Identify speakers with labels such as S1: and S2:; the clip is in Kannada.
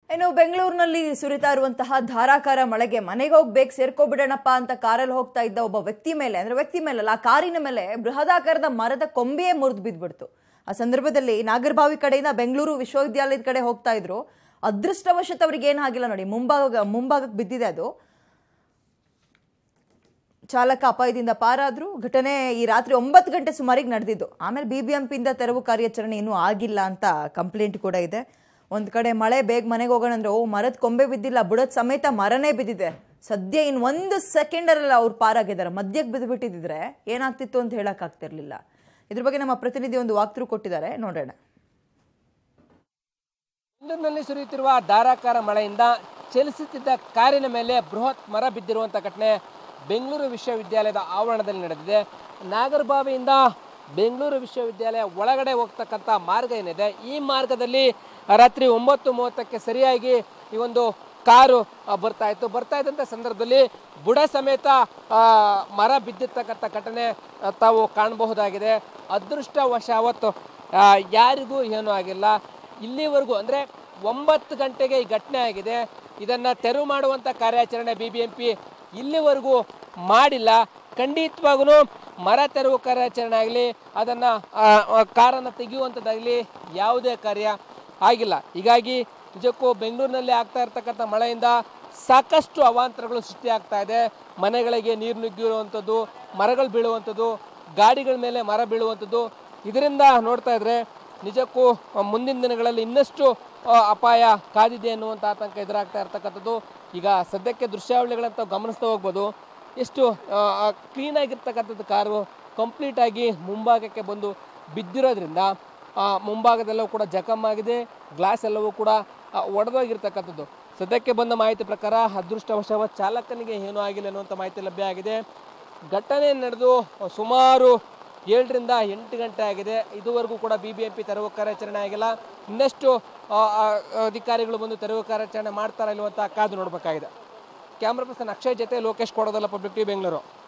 S1: ಇನ್ನು ಬೆಂಗಳೂರಿನಲ್ಲಿ ಸುರಿತಾ ಇರುವಂತಹ ಧಾರಾಕಾರ ಮಳೆಗೆ ಮನೆಗೆ ಹೋಗಿ ಬೇಗ ಸೇರ್ಕೊಬಿಡೋಣಪ್ಪ ಅಂತ ಕಾರಲ್ಲಿ ಹೋಗ್ತಾ ಇದ್ದ ಒಬ್ಬ ವ್ಯಕ್ತಿ ಮೇಲೆ ಅಂದ್ರೆ ವ್ಯಕ್ತಿ ಮೇಲಲ್ಲ ಆ ಕಾರಿನ ಮೇಲೆ ಬೃಹದಾಕಾರದ ಮರದ ಕೊಂಬೆಯೇ ಮುರಿದು ಬಿದ್ದ್ಬಿಡ್ತು ಆ ಸಂದರ್ಭದಲ್ಲಿ ನಾಗರಭಾವಿ ಕಡೆಯಿಂದ ಬೆಂಗಳೂರು ವಿಶ್ವವಿದ್ಯಾಲಯದ ಕಡೆ ಹೋಗ್ತಾ ಇದ್ರು ಅದೃಷ್ಟವಶತ್ ಅವ್ರಿಗೆ ಏನಾಗಿಲ್ಲ ನೋಡಿ ಮುಂಭಾಗ ಮುಂಭಾಗಕ್ಕೆ ಬಿದ್ದಿದೆ ಅದು ಚಾಲಕ ಅಪಾಯದಿಂದ ಪಾರಾದ್ರು ಘಟನೆ ಈ ರಾತ್ರಿ ಒಂಬತ್ತು ಗಂಟೆ ಸುಮಾರಿಗೆ ನಡೆದಿದ್ದು ಆಮೇಲೆ ಬಿ ಬಿ ಇಂದ ತೆರವು ಕಾರ್ಯಾಚರಣೆ ಇನ್ನೂ ಆಗಿಲ್ಲ ಅಂತ ಕಂಪ್ಲೇಂಟ್ ಕೂಡ ಇದೆ ಒಂದು ಕಡೆ ಮಳೆ ಬೇಗ ಮನೆಗೆ ಹೋಗೋಣ ಅಂದ್ರೆ ಓ ಮರದ ಕೊಂಬೆ ಬಿದ್ದಿಲ್ಲ ಬುಡದ ಸಮೇತ ಮರನೇ ಬಿದ್ದಿದೆ ಸದ್ಯ ಇನ್ನು ಒಂದು ಸೆಕೆಂಡರಲ್ಲಿ ಅವ್ರು ಪಾರಾಗಿದ್ದಾರೆ ಮಧ್ಯಕ್ಕೆ ಬಿದ್ದು ಬಿಟ್ಟಿದ್ರೆ ಏನಾಗ್ತಿತ್ತು ಅಂತ ಹೇಳಕ್ಕಾಗ್ತಿರ್ಲಿಲ್ಲ ಇದ್ರ ಬಗ್ಗೆ ನಮ್ಮ ಪ್ರತಿನಿಧಿ ಒಂದು ವಾಕ್ತೃ ಕೊಟ್ಟಿದ್ದಾರೆ ನೋಡೋಣ
S2: ಬೆಂಗಳೂರಿನಲ್ಲಿ ಸುರಿಯುತ್ತಿರುವ ಧಾರಾಕಾರ ಮಳೆಯಿಂದ ಚಲಿಸುತ್ತಿದ್ದ ಕಾರಿನ ಮೇಲೆ ಬೃಹತ್ ಮರ ಬಿದ್ದಿರುವಂಥ ಘಟನೆ ಬೆಂಗಳೂರು ವಿಶ್ವವಿದ್ಯಾಲಯದ ಆವರಣದಲ್ಲಿ ನಡೆದಿದೆ ನಾಗರಬಾವಿಯಿಂದ ಬೆಂಗಳೂರು ವಿಶ್ವವಿದ್ಯಾಲಯ ಒಳಗಡೆ ಹೋಗ್ತಕ್ಕಂಥ ಮಾರ್ಗ ಏನಿದೆ ಈ ಮಾರ್ಗದಲ್ಲಿ ರಾತ್ರಿ ಒಂಬತ್ತು ಮೂವತ್ತಕ್ಕೆ ಸರಿಯಾಗಿ ಈ ಒಂದು ಕಾರು ಆ, ಬರ್ತಾ ಇತ್ತು ಬರ್ತಾ ಇದ್ದಂಥ ಸಂದರ್ಭದಲ್ಲಿ ಬುಡ ಸಮೇತ ಆ, ಮರ ಬಿದ್ದಿರ್ತಕ್ಕಂಥ ಘಟನೆ ಆ, ತಾವು ಕಾಣಬಹುದಾಗಿದೆ ಅದೃಷ್ಟವಶಾವತ್ತು ಆ, ಯಾರಿಗೂ ಏನೂ ಆಗಿಲ್ಲ ಇಲ್ಲಿವರೆಗೂ ಅಂದರೆ ಒಂಬತ್ತು ಗಂಟೆಗೆ ಈ ಘಟನೆ ಆಗಿದೆ ಇದನ್ನು ತೆರವು ಮಾಡುವಂಥ ಕಾರ್ಯಾಚರಣೆ ಬಿ ಬಿ ಎಂ ಪಿ ಇಲ್ಲಿವರೆಗೂ ಮಾಡಿಲ್ಲ ಖಂಡಿತವಾಗೂ ಮರ ತೆರವು ಕಾರ್ಯಾಚರಣೆ ಆಗಲಿ ಅದನ್ನು ಕಾರನ್ನು ತೆಗೆಯುವಂಥದ್ದಾಗಲಿ ಯಾವುದೇ ಕಾರ್ಯ ಆಗಿಲ್ಲ ಹೀಗಾಗಿ ನಿಜಕ್ಕೂ ಬೆಂಗಳೂರಿನಲ್ಲಿ ಆಗ್ತಾ ಇರ್ತಕ್ಕಂಥ ಮಳೆಯಿಂದ ಸಾಕಷ್ಟು ಅವಾಂತರಗಳು ಸೃಷ್ಟಿಯಾಗ್ತಾ ಇದೆ ಮನೆಗಳಿಗೆ ನೀರು ನುಗ್ಗಿರುವಂಥದ್ದು ಮರಗಳು ಬೀಳುವಂಥದ್ದು ಗಾಡಿಗಳ ಮೇಲೆ ಮರ ಬೀಳುವಂಥದ್ದು ಇದರಿಂದ ನೋಡ್ತಾ ಇದ್ರೆ ನಿಜಕ್ಕೂ ಆ, ಮುಂದಿನ ದಿನಗಳಲ್ಲಿ ಇನ್ನಷ್ಟು ಆ, ಅಪಾಯ ಕಾದಿದೆ ಅನ್ನುವಂಥ ಆತಂಕ ಎದುರಾಗ್ತಾ ಇರ್ತಕ್ಕಂಥದ್ದು ಈಗ ಸದ್ಯಕ್ಕೆ ದೃಶ್ಯಾವಳಿಗಳಂತ ಗಮನಿಸ್ತಾ ಹೋಗ್ಬೋದು ಎಷ್ಟು ಕ್ಲೀನ್ ಆಗಿರ್ತಕ್ಕಂಥದ್ದು ಕಾರು ಕಂಪ್ಲೀಟ್ ಆಗಿ ಮುಂಭಾಗಕ್ಕೆ ಬಂದು ಬಿದ್ದಿರೋದ್ರಿಂದ ಆ, ಮುಂಭಾಗದೆಲ್ಲವೂ ಕೂಡ ಜಖಮ್ ಆಗಿದೆ ಗ್ಲಾಸ್ ಎಲ್ಲವೂ ಕೂಡ ಆ, ಒಡೆದೋಗಿರ್ತಕ್ಕಂಥದ್ದು ಸದ್ಯಕ್ಕೆ ಬಂದ ಮಾಹಿತಿ ಪ್ರಕಾರ ಅದೃಷ್ಟವಶಾತ್ ಚಾಲಕನಿಗೆ ಏನೂ ಆಗಿಲ್ಲ ಅನ್ನುವಂಥ ಮಾಹಿತಿ ಲಭ್ಯ ಆಗಿದೆ ಘಟನೆ ನಡೆದು ಸುಮಾರು ಏಳರಿಂದ ಎಂಟು ಗಂಟೆ ಆಗಿದೆ ಇದುವರೆಗೂ ಕೂಡ ಬಿ ಬಿ ಎಂ ಪಿ ತೆರವು ಕಾರ್ಯಾಚರಣೆ ಆಗಿಲ್ಲ ಇನ್ನಷ್ಟು ಆ, ಆ, ಅಧಿಕಾರಿಗಳು ಬಂದು ತೆರವು ಕಾರ್ಯಾಚರಣೆ ಮಾಡ್ತಾರಾ ಇಲ್ವಂತ ಕಾದು ನೋಡಬೇಕಾಗಿದೆ ಕ್ಯಾಮ್ರಾ ಪರ್ಸನ್ ಅಕ್ಷಯ್ ಜೊತೆ ಲೋಕೇಶ್ ಕೊಡೋದಲ್ಲ ಪಬ್ಲಿಕ್ ಟಿವಿ ಬೆಂಗಳೂರು